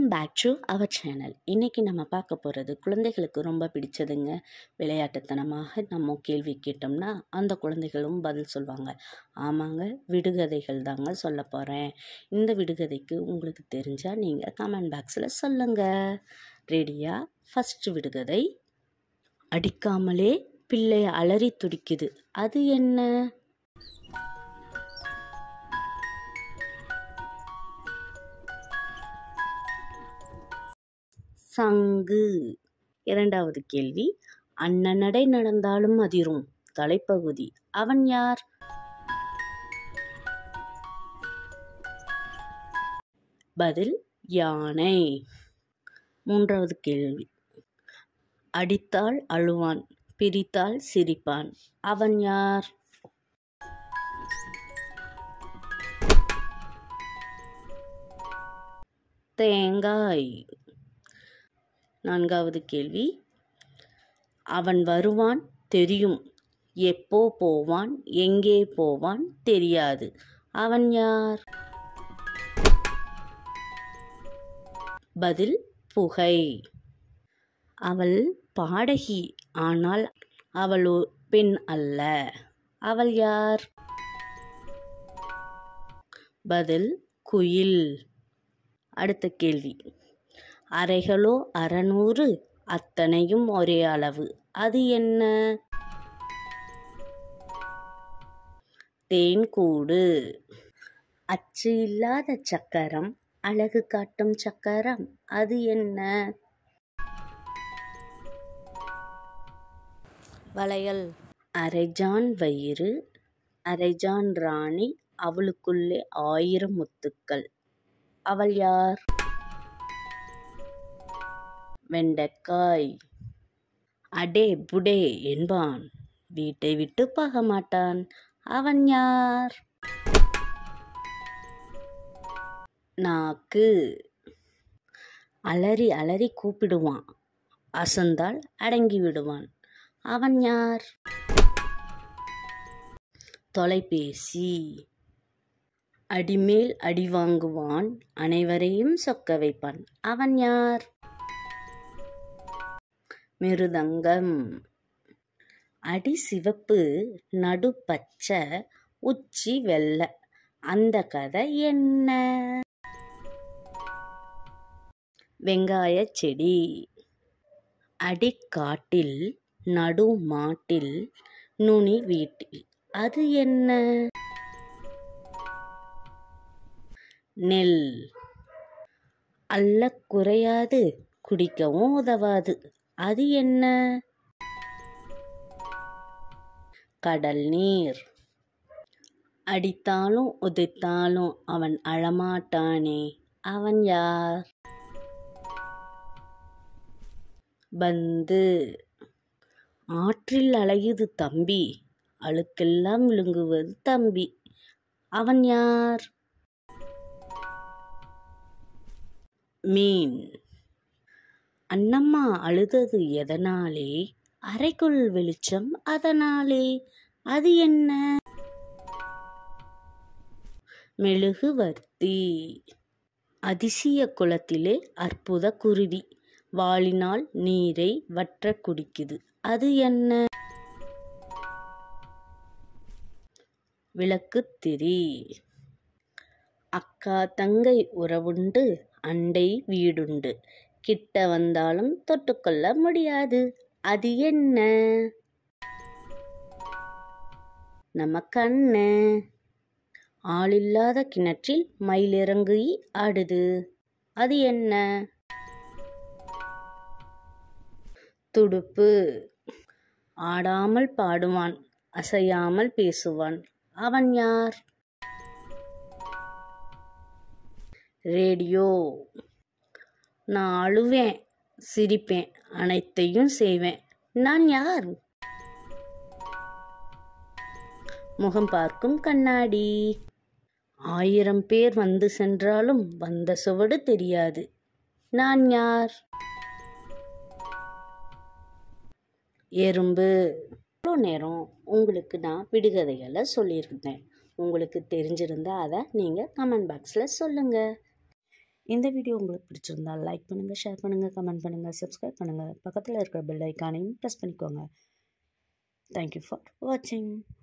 welcome back to our channel இன்றைக்கி நம்ம பார்க்க போகிறது குழந்தைகளுக்கு ரொம்ப பிடிச்சதுங்க விளையாட்டுத்தனமாக நம்ம கேள்வி கேட்டோம்னா அந்த குழந்தைகளும் பதில் சொல்லுவாங்க ஆமாங்க விடுகதைகள் தாங்க சொல்ல போகிறேன் இந்த விடுகதைக்கு உங்களுக்கு தெரிஞ்சால் நீங்கள் கமெண்ட் பாக்ஸில் சொல்லுங்கள் ரெடியா ஃபஸ்ட்டு விடுகதை அடிக்காமலே பிள்ளை அலறி துடிக்குது அது என்ன சங்கு இரண்டாவது கேள்வி அண்ணனடை நடந்தாலும் அதிரும் தலைப்பகுதி அவன் யார் பதில் யானை மூன்றாவது கேள்வி அடித்தால் அழுவான் பிரித்தால் சிரிப்பான் அவன் யார் தேங்காய் நான்காவது கேள்வி அவன் வருவான் தெரியும் எப்போ போவான் எங்கே போவான் தெரியாது அவன் யார் பதில் புகை அவள் பாடகி ஆனால் அவள் ஒரு பெண் அல்ல அவள் யார் பதில் குயில் அடுத்த கேள்வி அறைகளோ அறநூறு அத்தனையும் ஒரே அளவு அது என்ன தேன்கூடு அச்சு இல்லாத சக்கரம் அழகு காட்டும் சக்கரம் அது என்ன வளையல் அரைஜான் வயிறு அரைஜான் ராணி அவளுக்குள்ளே ஆயிரம் முத்துக்கள் அவள் யார் வெண்டைக்காய் அடே புடே என்பான் வீட்டை விட்டு போக மாட்டான் அவன் யார் நாக்கு அலறி அலறி கூப்பிடுவான் அசந்தால் அடங்கி விடுவான் அவன் யார் தொலைபேசி அடிமேல் அடி வாங்குவான் அனைவரையும் சொக்க வைப்பான் அவன் யார் மிருதங்கம் அடி சிவப்பு நடு பச்சை உச்சி வெள்ளை அந்த கதை என்ன வெங்காய செடி அடிக்காட்டில் நடு மாட்டில் நுனி வீட்டில் அது என்ன நெல் அல்ல குறையாது குடிக்கவும் உதவாது அது என்ன கடல் நீர் அடித்தாலும் உதைத்தாலும் அவன் அழமாட்டானே அவன் யார் பந்து ஆற்றில் அலையுது தம்பி அழுக்கெல்லாம் விழுங்குவது தம்பி அவன் யார் மீன் அண்ணம்மா அழுதது எதனாலே அறைக்குள் வெளிச்சம் அதனாலே அது என்ன மெழுகுவர்த்தி அதிசய குளத்திலே அற்புத குருவி வாளினால் நீரை வற்ற குடிக்குது அது என்ன விளக்குத்திரி அக்கா தங்கை உறவுண்டு அண்டை வீடுண்டு கிட்ட வந்தாலும் தொட்டுக்கொள்ள முடியாது அது என்ன நம்ம கண்ணு ஆளில்லாத கிணற்றில் மயிலிறங்கி ஆடுது அது என்ன துடுப்பு ஆடாமல் பாடுவான் அசையாமல் பேசுவான் அவன் யார் ரேடியோ நான் அழுவேன் சிரிப்பேன் அனைத்தையும் செய்வேன் நான் யார் முகம் பார்க்கும் கண்ணாடி ஆயிரம் பேர் வந்து சென்றாலும் வந்த சுவடு தெரியாது நான் யார் எறும்பு இவ்வளோ நேரம் உங்களுக்கு நான் விடுகதைகளை சொல்லியிருந்தேன் உங்களுக்கு தெரிஞ்சிருந்தா அதை நீங்கள் கமெண்ட் பாக்ஸில் சொல்லுங்கள் இந்த வீடியோ உங்களுக்கு பிடிச்சிருந்தால் லைக் பண்ணுங்கள் ஷேர் பண்ணுங்கள் கமெண்ட் பண்ணுங்கள் சப்ஸ்கிரைப் பண்ணுங்கள் பக்கத்தில் இருக்கிற பெல் ஐக்கானையும் ப்ரெஸ் பண்ணிக்கோங்க தேங்க்யூ ஃபார் வாட்சிங்